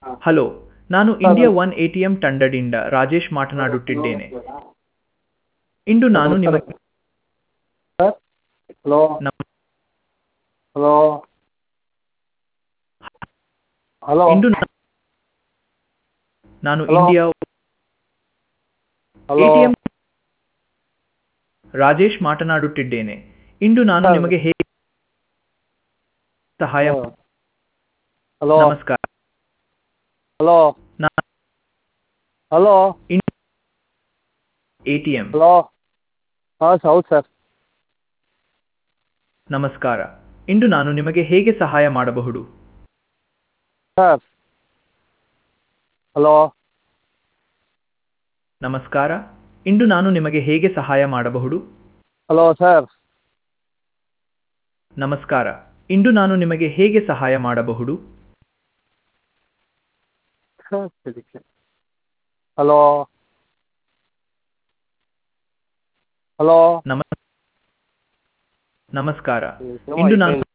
Hello ನಾನು India one ATM ತಂಡದಿಂದ ರಾಜೇಶ್ ಮಾತನಾಡುತ್ತಿದ್ದೇನೆ ಇಂದು ನಾನು ನಿಮಗೆ ಸರ್ ಹಲೋ ನಮ್- ಹಲೋ ಹಲೋ ಇಂದು ನಾ- ನಾನು Hello? India hello ATM Rajesh ಮಾತನಾಡುತ್ತಿದ್ದೇನೆ ಇಂದು ನಾನು Sir. ನಿಮಗೆ ಹೇಗೆ ಸಹಾಯ ಹಲೋ ನಮಸ್ಕಾರ ಹಲೋ ನಾನು ಹಲೋ ಎಟಿಎಂ ಹಲೋ ಹಾಂ ಹೌದು ಸರ್ ನಮಸ್ಕಾರ ಇಂದು ನಾನು ನಿಮಗೆ ಹೇಗೆ ಸಹಾಯ ಮಾಡಬಹುದು ಸರ್ ಹಲೋ ನಮಸ್ಕಾರ ಇಂದು ನಾನು ನಿಮಗೆ ಹೇಗೆ ಸಹಾಯ ಮಾಡಬಹುದು ಹಲೋ ಸರ್ ನಮಸ್ಕಾರ ಇಂದು ನಾನು ನಿಮಗೆ ಹೇಗೆ ಸಹಾಯ ಮಾಡಬಹುದು ಹಲೋ ಹಲೋ ನಮ ನಮಸ್ಕಾರ ಇಂದು ನಾನು